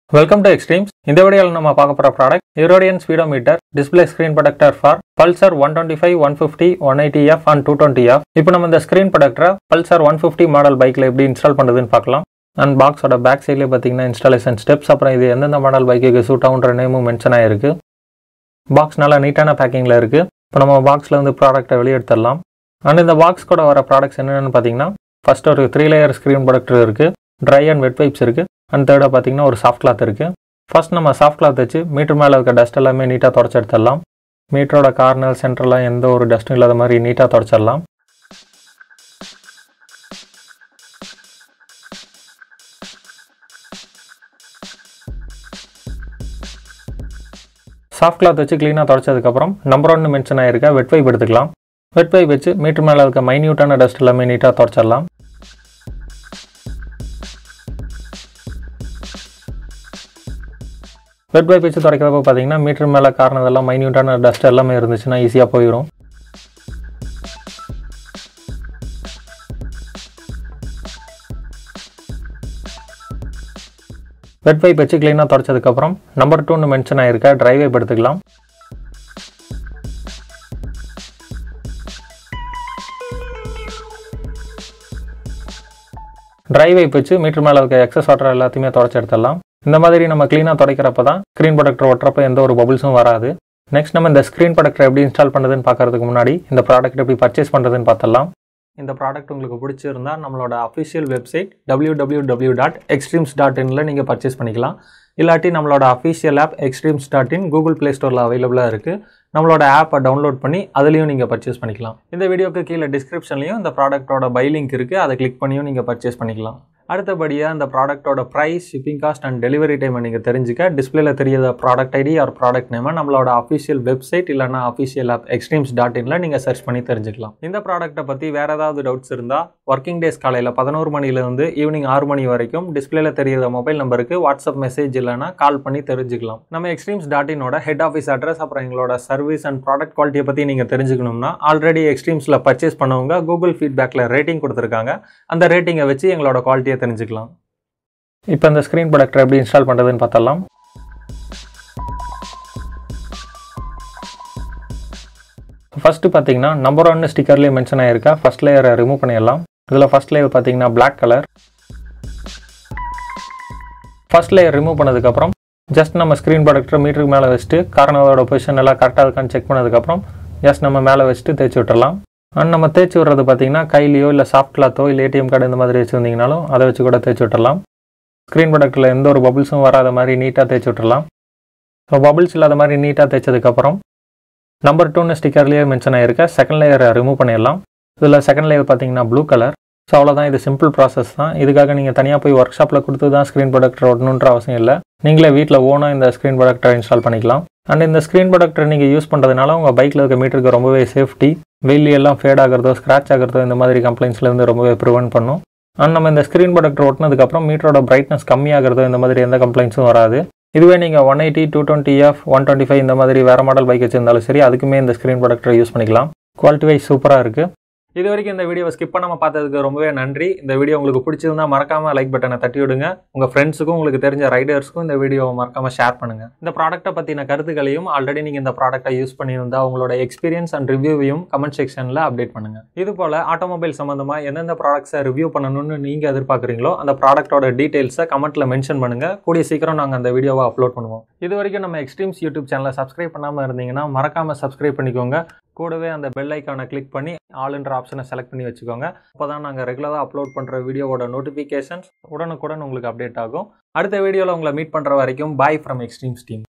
welcome to extremes இந்த வீடியோவில் நம்ம பார்க்க போகிற ப்ராடக்ட் ஈரோடியன் speedometer display screen protector for Pulsar one twenty five one fifty one eighty F and two twenty F இப்போ நம்ம இந்த ஸ்க்ரீன் ப்ரொடக்டரை பல்சர் ஒன் ஃபிஃப்டி மாடல் பைக்கில் எப்படி இன்ஸ்டால் பண்ணுறதுன்னு பார்க்கலாம் அண்ட் பாக்ஸோட பேக் சைட்லேயே பார்த்தீங்கன்னா இன்ஸ்டாலேஷன் ஸ்டெப்ஸ் அப்புறம் இது எந்தெந்த மாடல் பைக்குக்கு சூட் ஆகுன்ற நேமும் மென்ஷன் ஆகிருக்கு பாக்ஸ் நல்லா நீட்டான பேக்கிங்கில் இருக்குது இப்போ நம்ம பாக்ஸில் வந்து ப்ராடக்ட்டை வெளியே எடுத்துடலாம் அண்ட் இந்த பாக்ஸ் கூட வர ப்ராடக்ட்ஸ் என்னென்னு பார்த்தீங்கன்னா ஃபர்ஸ்ட் ஒரு த்ரீ லேயர் ஸ்க்ரீன் ப்ரொடக்டர் இருக்குது ட்ரை அண்ட் வெட் வைப்ஸ் இருக்குது அண்ட் தேர்டாக பார்த்தீங்கன்னா ஒரு சாஃப்ட் கிளாத் இருக்குது ஃபர்ஸ்ட் நம்ம சாஃப்ட் கிளாத் வச்சு மீட்டர் மேலே இருக்க டஸ்ட் எல்லாமே நீட்டாக தொடச்சி எடுத்துடலாம் மீட்டரோட கார்னர் சென்டர்லாம் எந்த ஒரு டஸ்ட்டும் இல்லாத மாதிரி நீட்டாக தொடச்சிடலாம் சாஃப்ட் கிளாத் வச்சு க்ளீனாக தொடச்சதுக்கப்புறம் நம்பர் ஒன்று மென்ஷன் ஆகிருக்க வெட் வைப் எடுத்துக்கலாம் வெட் வைப் வச்சு மீட்டர் மேலே இருக்க மைன்யூட்டான டஸ்ட் எல்லாமே நீட்டாக தொடச்சிடலாம் வெட் வைப் வச்சு துடைக்கிறப்ப பார்த்தீங்கன்னா மீட்டர் மேலே காரணதெல்லாம் மைன்யூட்டான டஸ்ட் எல்லாமே இருந்துச்சுன்னா ஈஸியாக போயிடும் வெட் வைப் வச்சு க்ளீனாக தொடச்சதுக்கப்புறம் நம்பர் டூன்னு மென்ஷன் ஆகிருக்க ட்ரை வைப் எடுத்துக்கலாம் ட்ரை வைப் வச்சு மீட்டர் மேலே இருக்க எக்ஸஸ் வாட்டர் எல்லாத்தையுமே தொடச்சி எடுத்துடலாம் இந்த மாதிரி நம்ம க்ளீனாக துடைக்கிறப்ப தான் ஸ்க்ரீன் ப்ரொடக்டர் ஒட்டுறப்ப எந்த ஒரு பபுள்ஸும் வராது நெக்ஸ்ட் நம்ம இந்த ஸ்க்ரீன் ப்ரொடக்டர் எப்படி இன்ஸ்டால் பண்ணுறதுன்னு பார்க்கறதுக்கு முன்னாடி இந்த ப்ராடக்ட் எப்படி பர்ச்சேஸ் பண்ணுறதுன்னு பார்த்தலாம் இந்த ப்ராடக்ட் உங்களுக்கு பிடிச்சிருந்தா நம்மளோட official website W W W dot Xtremes dot இனில் நீங்கள் பர்ச்சேஸ் பண்ணிக்கலாம் இல்லாட்டி நம்மளோட official app Xtremes dot in Google play ஸ்டோரில் அவைலபிளாக இருக்குது நம்மளோட ஆப்பை டவுன்லோட் பண்ணி அதுலேயும் நீங்கள் பர்ச்சேஸ் பண்ணிக்கலாம் இந்த வீடியோக்கு கீழே டிஸ்கிரிப்ஷன்லையும் இந்த ப்ராடக்ட்டோட பை லிங்க் இருக்குது அதை கிளிக் பண்ணியும் நீங்கள் பர்ச்சேஸ் பண்ணிக்கலாம் அடுத்தபடியாக அந்த ப்ராடக்ட்டோட price shipping cost and delivery டைமை நீங்கள் தெரிஞ்சுக்க டிஸ்பிளேல தெரியாத ப்ராடக்ட் ஐடி ஆர் ப்ராடக்ட் நேமை நம்மளோட அஃபிஷியல் வெப்சைட் இல்லைனா அஃபிஷியல் ஆப் எக்ஸ்ட்ரீம்ஸ் டாட் இனில் நீங்கள் சர்ச் பண்ணி தெரிஞ்சுக்கலாம் இந்த ப்ராடக்ட்டை பற்றி வேறு ஏதாவது டவுட்ஸ் இருந்தால் ஒர்க்கிங் டேஸ் காலையில் பதினோரு மணிலேருந்து ஈவினிங் ஆறு மணி வரைக்கும் டிஸ்பிளேல தெரியாத மொபைல் நம்பருக்கு வாட்ஸ்அப் மெசேஜ் இல்லைனா கால் பண்ணி தெரிஞ்சுக்கலாம் நம்ம எக்ஸ்ட்ரீம்ஸ் டாட் இனோட ஹெட் ஆஃபீஸ் அட்ரஸ் அப்புறம் எங்களோட சர்வீஸ் அண்ட் ப்ராடக்ட் குவாலிட்டியை பற்றி நீங்கள் தெரிஞ்சுக்கணும்னா ஆல்ரெடி எக்ஸ்ட்ரீம்ஸில் பர்ச்சேஸ் பண்ணவங்க கூகுள் ஃபீட்பேக்கில் ரேட்டிங் கொடுத்துருக்காங்க அந்த ரேட்டிங்கை வச்சு எங்களோட குவாலிட்டியை தெரிஞ்சுக்கலாம் இப்போ இந்த ஸ்க்ரீன் ப்ரொடக்டர் எப்படி இன்ஸ்டால் பண்ணுறதுன்னு பார்த்தலாம் ஃபஸ்ட்டு பார்த்தீங்கன்னா நம்பர் ஒன்று ஸ்டிக்கர்லேயே மென்ஷன் ஆகிருக்கா ஃபஸ்ட் லேயரை ரிமூவ் பண்ணிடலாம் இதில் ஃபஸ்ட் லேயர் பார்த்தீங்கன்னா black colour first layer remove பண்ணதுக்கப்புறம் ஜஸ்ட் நம்ம ஸ்க்ரீன் ப்ரொடக்டர் மீட்டருக்கு மேலே வச்சுட்டு காரணத்தோட பொசிஷன் எல்லாம் கரெக்டாக இருக்கான்னு செக் பண்ணதுக்கப்புறம் ஜஸ்ட் நம்ம மேலே வச்சுட்டு தேய்ச்சி விட்டுறலாம் அண்ட் நம்ம தேய்ச்சி விட்றது பார்த்தீங்கன்னா கையிலையோ இல்லை சாஃப்ட் கிளாத்தோ இல்லை ஏடிஎம் கார்டு இந்த மாதிரி வச்சுருந்தீங்கனாலும் அதை வச்சு கூட தேய்ச்சி விட்டுறலாம் ஸ்க்ரீன் ப்ரொடக்டில் எந்த ஒரு பபுள்ஸும் வராத மாதிரி நீட்டாக தேய்ச்சி விட்டுறலாம் ஸோ பபுள்ஸ் இல்லாத மாதிரி நீட்டாக தேய்ச்சதுக்கப்புறம் நம்பர் டூன்னு ஸ்டிக்கர்லேயே மென்ஷன் ஆகிருக்க செகண்ட் லேயரை ரிமூவ் பண்ணிடலாம் இதில் செகண்ட் லேயர் பார்த்தீங்கன்னா ப்ளூ கலர் ஸோ அவ்வளோதான் இது சிம்பிள் ப்ராசஸ் தான் இதுக்காக நீங்கள் தனியாக போய் ஒர்க் ஷாப்பில் கொடுத்து தான் ஸ்க்ரீன் ப்ரொடக்டர் ஓடணுன்ற அவசியம் இல்லை நீங்களே வீட்டில் ஓனாக இந்த ஸ்க்ரீன் ப்ரொடக்டரை இன்ஸ்டால் பண்ணிக்கலாம் அண்ட் இந்த ஸ்க்ரீன் ப்ரொடக்டர் நீங்கள் யூஸ் பண்ணுறதுனால உங்கள் பைக்கில் இருக்க மீட்டருக்கு ரொம்பவே சேஃப்டி வெயில் எல்லாம் ஃபேட் ஆகிறதோ ஸ்க்ராச் ஆகிறதோ இந்த மாதிரி கம்ப்ளைண்ட்ஸ்லேருந்து ரொம்பவே ப்ரிவென்ட் பண்ணும் அண்ட் நம்ம இந்த ஸ்க்ரீன் ப்ரொடக்டர் ஒட்டினதுக்கப்புறம் மீட்டரோட பிரைட்னஸ் கம்மியாகிறதோ இந்த மாதிரி எந்த கம்ப்ளைண்ட்ஸும் வராது இதுவே நீங்கள் one eighty two twenty F one twenty five இந்த மாதிரி வேறு மாடல் பைக் வச்சிருந்தாலும் சரி அதுக்குமே இந்த ஸ்க்ரீன் ப்ரொடக்டரை யூஸ் பண்ணிக்கலாம் குவாலிட்டி வைஸ் சூப்பராக இருக்குது இது வரைக்கும் இந்த வீடியோவை ஸ்கிப் பண்ணாமல் பார்த்ததுக்கு ரொம்பவே நன்றி இந்த வீடியோ உங்களுக்கு பிடிச்சிருந்தா மறக்காம லைக் பட்டனை தட்டி விடுங்க உங்கள் ஃப்ரெண்ட்ஸுக்கும் உங்களுக்கு தெரிஞ்ச ரைடர்ஸ்க்கும் இந்த வீடியோவை மறக்காம ஷேர் பண்ணுங்க இந்த ப்ராடக்ட்டை பற்றின கருத்துக்களையும் ஆல்ரெடி நீங்கள் இந்த ப்ராடக்ட்டை யூஸ் பண்ணியிருந்தா உங்களோட எக்ஸ்பீரியன்ஸ் அண்ட் ரிவ்யூவையும் கமெண்ட் செக்ஷனில் அப்டேட் பண்ணுங்க இது போல் ஆட்டோமொபைல் சம்மந்தமாக எந்தெந்த ப்ராடக்ட்ஸை ரிவ்யூ பண்ணணும்னு நீங்கள் எதிர்பார்க்குறீங்களோ அந்த ப்ராடக்ட்டோட டீட்டெயில்ஸை கமெண்ட்டில் மென்ஷன் பண்ணுங்க கூடிய சீக்கிரம் நாங்கள் அந்த வீடியோவை அப்லோட் பண்ணுவோம் இது வரைக்கும் நம்ம எக்ஸ்ட்ரீம்ஸ் யூடியூப் சேனலை சப்ஸ்கிரைப் பண்ணாமல் இருந்தீங்கன்னா மறக்காமல் சப்ஸ்கிரைப் பண்ணிக்கோங்க கூடவே அந்த பெல் ஐக்கானை கிளிக் பண்ணி ஆல்ன்ற ஆப்ஷனை செலக்ட் பண்ணி வச்சுக்கோங்க அப்போ தான் நாங்கள் ரெகுலராக அப்லோட் பண்ணுற வீடியோவோட நோட்டிஃபிகேஷன்ஸ் உடனுக்குடன் உங்களுக்கு அப்டேட் ஆகும் அடுத்த வீடியோவில் உங்களை மீட் பண்ணுற வரைக்கும் பாய் ஃப்ரம் எக்ஸ்ட்ரீம்ஸ் டீம்